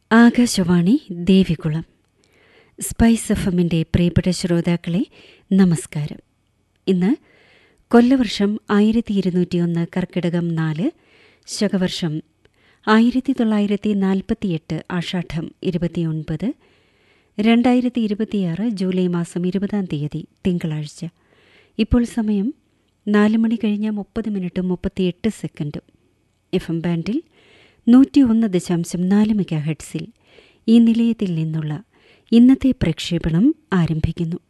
Akashvani Devikulam spice F എമ്മിൻ്റെ പ്രിയപ്പെട്ട ശ്രോതാക്കളെ നമസ്കാരം ഇന്ന് കൊല്ലവർഷം ആയിരത്തി ഇരുന്നൂറ്റിയൊന്ന് കർക്കിടകം നാല് ശകവർഷം ആയിരത്തി തൊള്ളായിരത്തി നാൽപ്പത്തിയെട്ട് ആഷാഢം ഇരുപത്തിയൊൻപത് രണ്ടായിരത്തി ഇരുപത്തിയാറ് ജൂലൈ മാസം ഇരുപതാം തീയതി തിങ്കളാഴ്ച ഇപ്പോൾ സമയം നാല് മണി കഴിഞ്ഞ് മുപ്പത് മിനിറ്റും മുപ്പത്തിയെട്ട് സെക്കൻഡും എഫ് എം ബാൻഡിൽ നൂറ്റി ഒന്ന് ദശാംശം നാല് മെഗാ ഹെഡ്സിൽ ഈ നിലയത്തിൽ നിന്നുള്ള ഇന്നത്തെ പ്രക്ഷേപണം ആരംഭിക്കുന്നു